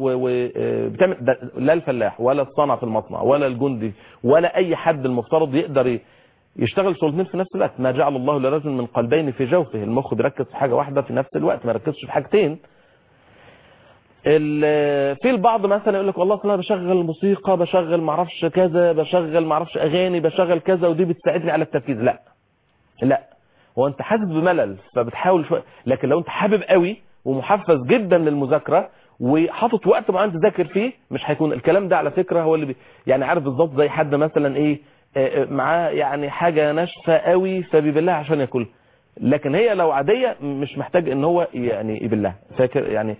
وبتعمل لا الفلاح ولا الصانع في المصنع ولا الجندي ولا اي حد المفترض يقدر يشتغل شغلتين في نفس الوقت ما جعل الله لرجل من قلبين في جوفه المخ بيركز في حاجه واحده في نفس الوقت ما يركزش في حاجتين في البعض مثلا يقول لك والله انا بشغل موسيقى بشغل ما اعرفش كذا بشغل ما اعرفش اغاني بشغل كذا ودي بتساعدني على التركيز لا لا هو انت حاسس بملل فبتحاول شويه لكن لو انت حابب قوي ومحفز جدا للمذاكره وحاطط وقت معين تذاكر فيه مش هيكون الكلام ده على فكره هو اللي بي يعني عارف بالظبط زي حد مثلا ايه معاه يعني حاجه ناشفه قوي فبيبلها عشان ياكلها لكن هي لو عاديه مش محتاج ان هو يعني يبلها فاكر يعني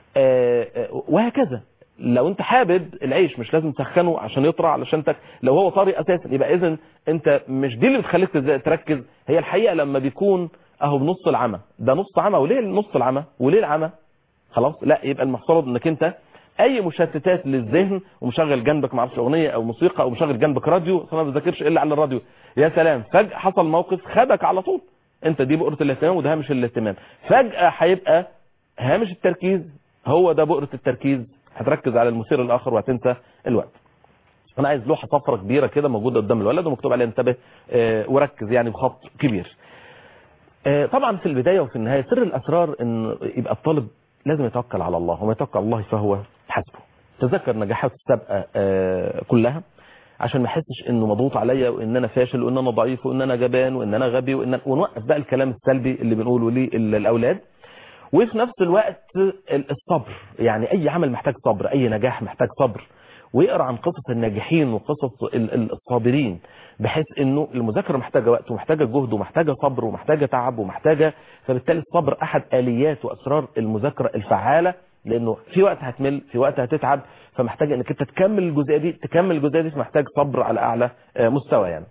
وهكذا لو انت حابب العيش مش لازم تسخنه عشان يطرى علشان تك... لو هو طري اساسا يبقى اذا انت مش دي اللي بتخليك تركز هي الحقيقه لما بيكون اهو بنص العمى ده نص عمى وليه نص العمى وليه العمى خلاص لا يبقى المفترض انك انت اي مشتتات للذهن ومشغل جنبك معرفش اغنيه او موسيقى او مشغل جنبك راديو انا ما بذاكرش الا على الراديو يا سلام فجاه حصل موقف خدك على طول انت دي بؤره الاهتمام وده هامش الاهتمام فجاه هيبقى هامش التركيز هو ده بؤره التركيز هتركز على المثير الاخر وهتنسى الوقت انا عايز لوحه صفرة كبيره كده موجوده قدام الولد ومكتوب عليها انتبه اه وركز يعني بخط كبير اه طبعا في البدايه وفي النهايه سر الاسرار ان يبقى الطالب لازم يتوكل على الله وما يتوكل على الله فهو حسبه تذكر نجاحات السابقه اه كلها عشان ما احسش انه مضغوط عليا وان انا فاشل وان انا ضعيف وان انا جبان وان انا غبي وان ونوقف بقى الكلام السلبي اللي بنقوله للاولاد وفي نفس الوقت الصبر يعني اي عمل محتاج صبر اي نجاح محتاج صبر ويقرا عن قصص الناجحين وقصص ال- ال- الصابرين بحيث انه المذاكره محتاجه وقت ومحتاجه جهد ومحتاجه صبر ومحتاجه تعب ومحتاجه فبالتالي الصبر احد اليات واسرار المذاكره الفعاله لانه في وقت هتمل في وقت هتتعب فمحتاج انك انت تكمل الجزئيه دي تكمل الجزئيه دي فمحتاج صبر على اعلى آه، مستوى يعني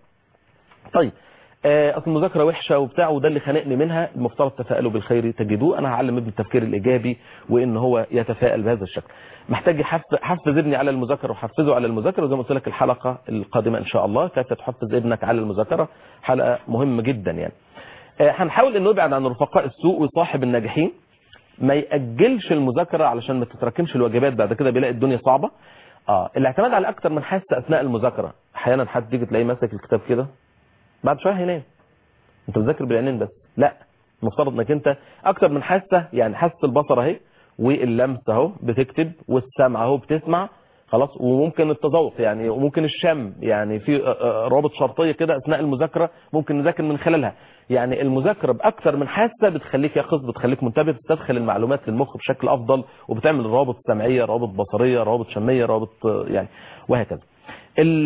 طيب آه، اصل المذاكره وحشه وبتاع وده اللي خانقني منها المفترض تفائلوا بالخير تجدوه انا هعلم ابني التفكير الايجابي وان هو يتفائل بهذا الشكل محتاج يحفز حفز ابني على المذاكره وحفزه على المذاكره وزي ما قلت لك الحلقه القادمه ان شاء الله كيف تحفز ابنك على المذاكره حلقه مهمه جدا يعني آه، هنحاول انه يبعد عن رفقاء السوء ويصاحب الناجحين ما يأجلش المذاكرة علشان ما تتراكمش الواجبات بعد كده بيلاقي الدنيا صعبة اه الاعتماد على اكتر من حاسة اثناء المذاكرة احيانا حد تيجي تلاقيه ماسك الكتاب كده بعد شوية هينام انت بتذاكر بالعينين بس لا المفترض انك انت اكتر من حاسة يعني حاسة البصر اهي واللمس اهو بتكتب والسمع اهو بتسمع خلاص وممكن التذوق يعني وممكن الشم يعني في آه، آه، روابط شرطيه كده اثناء المذاكره ممكن نذاكر من خلالها يعني المذاكره باكثر من حاسه بتخليك يقظ بتخليك منتبه بتدخل المعلومات للمخ بشكل افضل وبتعمل روابط سمعيه روابط بصريه روابط شميه روابط آه، يعني وهكذا ال-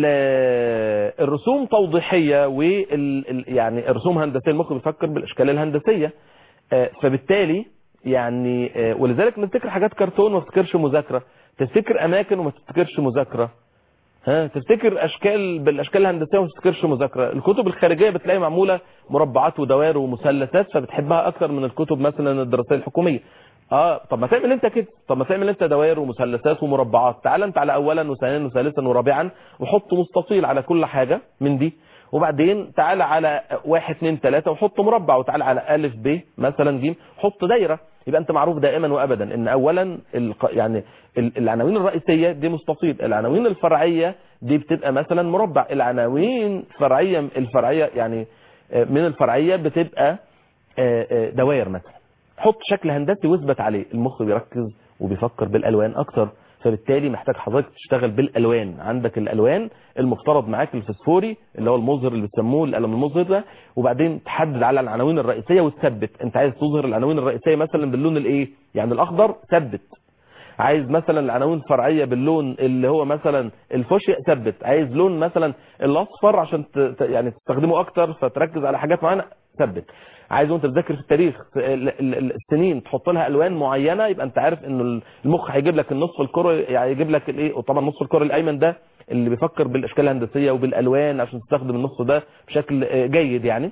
آه، الرسوم توضيحيه وال ال- يعني الرسوم هندسيه المخ بيفكر بالاشكال الهندسيه آه، فبالتالي يعني آه، ولذلك نفتكر حاجات كرتون وما تفتكرش مذاكره تفتكر اماكن وما تفتكرش مذاكره ها تفتكر اشكال بالاشكال الهندسيه وما تفتكرش مذاكره الكتب الخارجيه بتلاقي معموله مربعات ودوائر ومثلثات فبتحبها اكتر من الكتب مثلا الدراسيه الحكوميه اه طب ما تعمل انت كده طب ما تعمل انت دوائر ومثلثات ومربعات تعال انت على اولا وثانيا وثالثا ورابعا وحط مستطيل على كل حاجه من دي وبعدين تعال على واحد اثنين ثلاثة وحط مربع وتعال على ألف ب مثلا ج حط دايرة يبقى أنت معروف دائما وأبدا إن أولا الق- يعني ال- العناوين الرئيسية دي مستطيل العناوين الفرعية دي بتبقى مثلا مربع العناوين الفرعية الفرعية يعني آه، من الفرعية بتبقى آه، آه، دوائر مثلا حط شكل هندسي واثبت عليه المخ بيركز وبيفكر بالالوان اكتر فبالتالي محتاج حضرتك تشتغل بالالوان عندك الالوان المفترض معاك الفسفوري اللي هو المظهر اللي بيسموه القلم المظهر ده وبعدين تحدد على العناوين الرئيسيه وتثبت انت عايز تظهر العناوين الرئيسيه مثلا باللون الايه يعني الاخضر ثبت عايز مثلا العناوين الفرعيه باللون اللي هو مثلا الفوشيا ثبت عايز لون مثلا الاصفر عشان ت- ت- يعني تستخدمه اكتر فتركز على حاجات معينه ثبت عايز وانت بتذاكر في التاريخ ال- ال- ال- السنين تحط لها الوان معينه يبقى انت عارف انه المخ هيجيب لك النصف الكري يعني يجيب لك الايه وطبعا النصف الكري الايمن ده اللي بيفكر بالاشكال الهندسيه وبالالوان عشان تستخدم النص ده بشكل آه، جيد يعني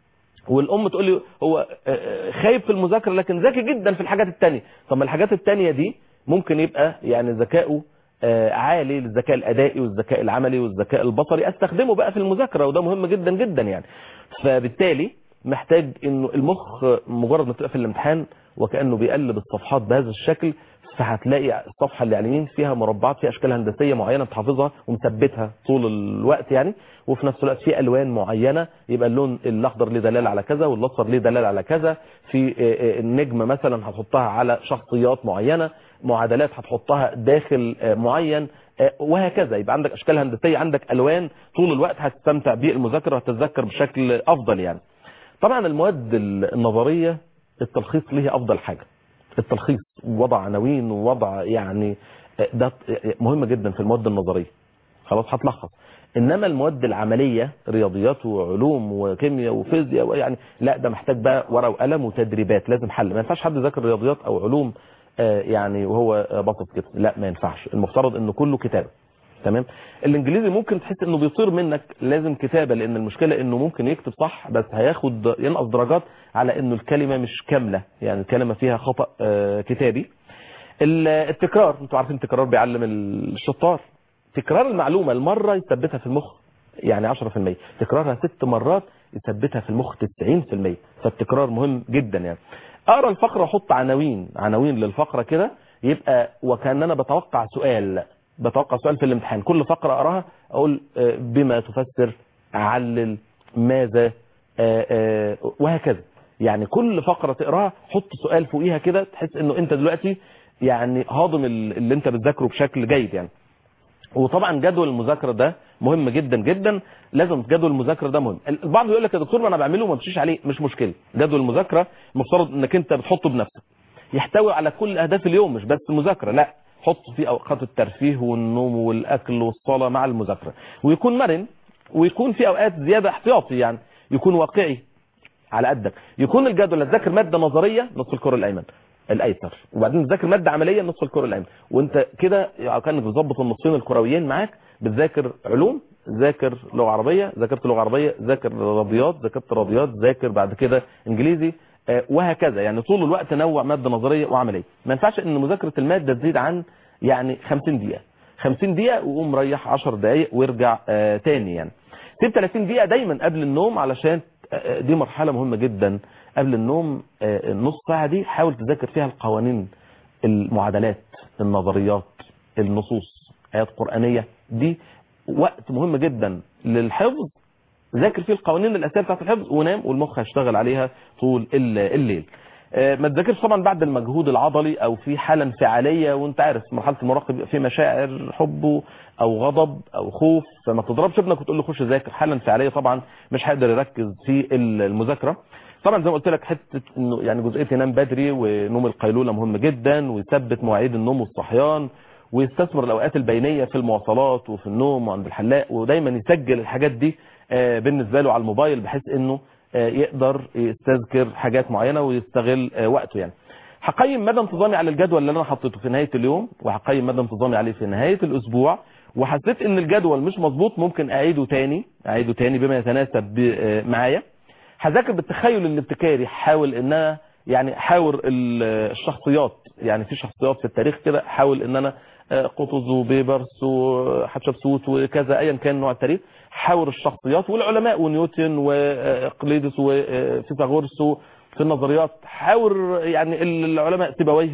والام تقول لي هو آه، آه، خايف في المذاكره لكن ذكي جدا في الحاجات التانية طب ما الحاجات التانية دي ممكن يبقى يعني ذكائه آه، عالي للذكاء الادائي والذكاء العملي والذكاء البصري استخدمه بقى في المذاكره وده مهم جدا جدا يعني فبالتالي محتاج انه المخ مجرد ما تبقى في الامتحان وكانه بيقلب الصفحات بهذا الشكل فهتلاقي الصفحه اللي على اليمين فيها مربعات فيها اشكال هندسيه معينه بتحافظها ومثبتها طول الوقت يعني وفي نفس الوقت في الوان معينه يبقى اللون الاخضر ليه دلاله على كذا والاصفر ليه دلاله على كذا في آه، آه، النجم مثلا هتحطها على شخصيات معينه معادلات هتحطها داخل آه، معين آه، وهكذا يبقى عندك اشكال هندسيه عندك الوان طول الوقت هتستمتع بالمذاكره وهتتذكر بشكل افضل يعني طبعا المواد النظريه التلخيص ليه افضل حاجه التلخيص ووضع عناوين ووضع يعني ده مهم جدا في المواد النظريه خلاص هتلخص انما المواد العمليه رياضيات وعلوم وكيمياء وفيزياء يعني لا ده محتاج بقى ورقه وقلم وتدريبات لازم حل ما ينفعش حد يذاكر رياضيات او علوم آه، يعني وهو آه، باصص كده لا ما ينفعش المفترض انه كله كتابه تمام الانجليزي ممكن تحس انه بيطير منك لازم كتابه لان المشكله انه ممكن يكتب صح بس هياخد ينقص درجات على انه الكلمه مش كامله يعني الكلمه فيها خطا آه، كتابي ال- التكرار انتوا عارفين التكرار بيعلم الشطار تكرار المعلومه المره يثبتها في المخ يعني 10% تكرارها ست مرات يثبتها في المخ 90% فالتكرار مهم جدا يعني اقرا الفقره واحط عناوين عناوين للفقره كده يبقى وكان انا بتوقع سؤال بتوقع سؤال في الامتحان كل فقره اقراها اقول آه، بما تفسر علل ماذا آه، آه، وهكذا يعني كل فقره تقراها حط سؤال فوقيها كده تحس انه انت دلوقتي يعني هاضم ال- اللي انت بتذاكره بشكل جيد يعني وطبعا جدول المذاكره ده مهم جدا جدا لازم جدول المذاكره ده مهم البعض يقول لك يا دكتور ما انا بعمله وما بمشيش عليه مش مشكله جدول المذاكره المفترض انك انت بتحطه بنفسك يحتوي على كل اهداف اليوم مش بس مذاكره لا حط فيه اوقات الترفيه والنوم والاكل والصلاه مع المذاكره ويكون مرن ويكون في اوقات زياده احتياطي يعني يكون واقعي على قدك يكون الجدول تذاكر ماده نظريه نصف الكره الايمن الايسر وبعدين تذاكر ماده عمليه نصف الكره الايمن وانت كده يعني كانك بتظبط النصين الكرويين معاك بتذاكر علوم ذاكر لغه عربيه ذاكرت لغه عربيه ذاكر رياضيات ذاكرت رياضيات ذاكر بعد كده انجليزي آه، وهكذا يعني طول الوقت نوع ماده نظريه وعمليه ما ينفعش ان مذاكره الماده تزيد عن يعني 50 دقيقه 50 دقيقه وقوم مريح 10 دقائق وارجع آه، تاني يعني سيب 30 دقيقه دايما قبل النوم علشان آه، دي مرحله مهمه جدا قبل النوم آه، النص ساعه دي حاول تذاكر فيها القوانين المعادلات النظريات النصوص ايات قرانيه دي وقت مهم جدا للحفظ ذاكر فيه القوانين الاساسيه بتاعت الحفظ ونام والمخ هيشتغل عليها طول ال- الليل آه، ما تذاكرش طبعا بعد المجهود العضلي او في حاله انفعاليه وانت عارف مرحله المراهقه بيبقى فيه مشاعر حب او غضب او خوف فما تضربش ابنك وتقول له خش ذاكر حاله انفعاليه طبعا مش هيقدر يركز في ال- المذاكره طبعا زي ما قلت لك حته انه يعني جزئيه ينام بدري ونوم القيلوله مهم جدا ويثبت مواعيد النوم والصحيان ويستثمر الاوقات البينيه في المواصلات وفي النوم وعند الحلاق ودايما يسجل الحاجات دي آه، بالنسبه له على الموبايل بحيث انه آه، يقدر يستذكر حاجات معينه ويستغل آه، وقته يعني هقيم مدى انتظامي على الجدول اللي انا حطيته في نهايه اليوم وهقيم مدى انتظامي عليه في نهايه الاسبوع وحسيت ان الجدول مش مظبوط ممكن اعيده تاني اعيده تاني بما يتناسب ب- آه، معايا هذاكر بالتخيل الابتكاري حاول ان انا يعني حاور ال- الشخصيات يعني في شخصيات في التاريخ كده حاول ان انا آه، قطز وبيبرس وحتشبسوت وكذا ايا كان نوع التاريخ حاور الشخصيات والعلماء ونيوتن واقليدس وفيثاغورس في النظريات حاور يعني العلماء سيبويه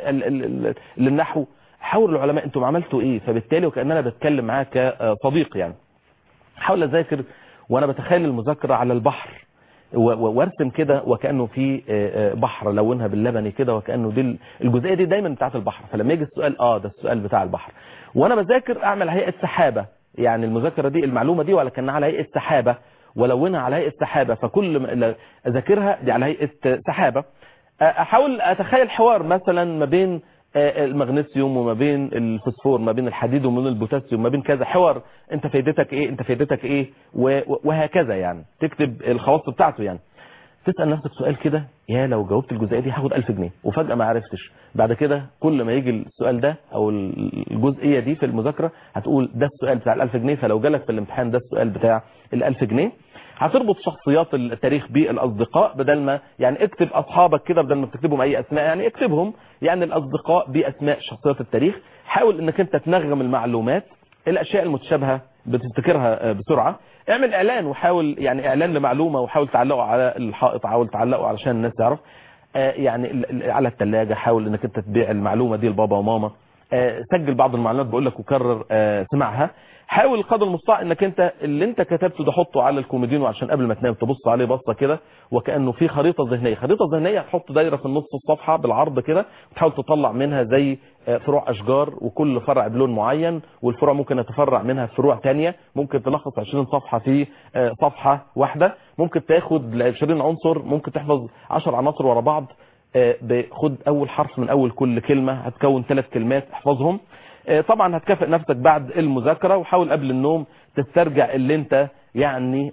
والنحو حاور العلماء انتم عملتوا ايه فبالتالي وكان انا بتكلم معاك كصديق يعني حاول اذاكر وانا بتخيل المذاكره على البحر و- و- وارسم كده وكانه في آه، آه، بحر لونها باللبني كده وكانه دي ال- الجزئيه دي دايما بتاعت البحر فلما يجي السؤال اه ده السؤال بتاع البحر وانا بذاكر اعمل هيئه سحابه يعني المذاكره دي المعلومه دي ولا كانها على هيئه سحابه ولونها على هيئه سحابه فكل ما اذاكرها دي على هيئه سحابه آه، احاول اتخيل حوار مثلا ما بين آه، المغنيسيوم وما بين الفوسفور ما بين الحديد وما بين البوتاسيوم ما بين كذا حوار انت فايدتك ايه انت فايدتك ايه و- و- وهكذا يعني تكتب الخواص بتاعته يعني تسال نفسك سؤال كده يا لو جاوبت الجزئيه دي هاخد 1000 جنيه وفجاه ما عرفتش بعد كده كل ما يجي السؤال ده او الجزئيه دي في المذاكره هتقول ده السؤال بتاع ال 1000 جنيه فلو جالك في الامتحان ده السؤال بتاع ال 1000 جنيه هتربط شخصيات التاريخ بالاصدقاء بدل ما يعني اكتب اصحابك كده بدل ما تكتبهم اي اسماء يعني اكتبهم يعني الاصدقاء باسماء شخصيات التاريخ حاول انك انت تنغم المعلومات الاشياء المتشابهه بتفتكرها آه، بسرعه اعمل اعلان وحاول يعني اعلان لمعلومه وحاول تعلقه على الحائط حاول تعلقه علشان الناس تعرف آه، يعني ال- ال- على الثلاجه حاول انك انت تبيع المعلومه دي لبابا وماما آه، سجل بعض المعلومات بقول لك وكرر آه، سماعها حاول قدر المستطاع انك انت اللي انت كتبته ده حطه على الكوميدينو عشان قبل ما تنام تبص عليه بصه كده وكانه في خريطه ذهنيه خريطه ذهنيه هتحط دايره في النص الصفحه بالعرض كده وتحاول تطلع منها زي آه، فروع اشجار وكل فرع بلون معين والفروع ممكن يتفرع منها فروع تانية ممكن تلخص 20 صفحه في آه، صفحه واحده ممكن تاخد ل 20 عنصر ممكن تحفظ 10 عناصر ورا بعض آه، بخد اول حرف من اول كل كلمه هتكون ثلاث كلمات احفظهم آه، طبعا هتكافئ نفسك بعد المذاكره وحاول قبل النوم تسترجع اللي انت يعني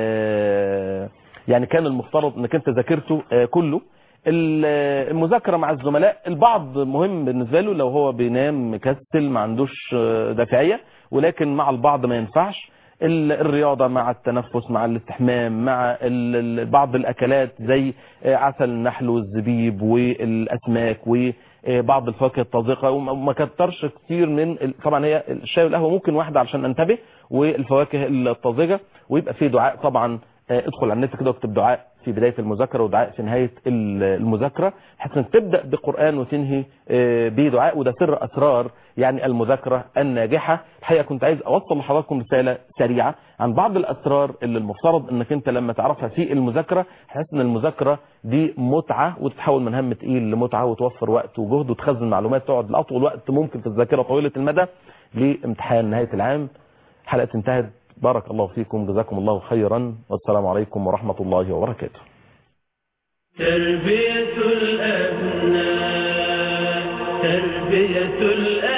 آه، يعني كان المفترض انك انت ذاكرته آه، كله ال- آه، المذاكره مع الزملاء البعض مهم بالنسبه له لو هو بينام مكسل ما عندوش آه، دافعيه ولكن مع البعض ما ينفعش ال- الرياضة مع التنفس مع الاستحمام مع ال- ال- بعض الأكلات زي آه، عسل النحل والزبيب والأسماك وبعض الفواكه الطازجة وما وما كترش كتير من ال- طبعا هي الشاي والقهوة ممكن واحدة عشان انتبه والفواكه الطازجة ويبقى فيه دعاء طبعا آه، ادخل على النت كده واكتب دعاء في بداية المذاكرة ودعاء في نهاية ال- المذاكرة بحيث انك تبدأ بقرآن وتنهي آه، بدعاء وده سر أسرار يعني المذاكرة الناجحة الحقيقة كنت عايز أوصل لحضراتكم رسالة سريعة عن بعض الأسرار اللي المفترض انك انت لما تعرفها في المذاكرة تحس ان المذاكرة دي متعة وتتحول من هم تقيل لمتعة وتوفر وقت وجهد وتخزن معلومات تقعد لأطول وقت ممكن في الذاكرة طويلة المدى لامتحان نهاية العام حلقة انتهت بارك الله فيكم جزاكم الله خيرا والسلام عليكم ورحمة الله وبركاته تربية الأبناء تربية الأبناء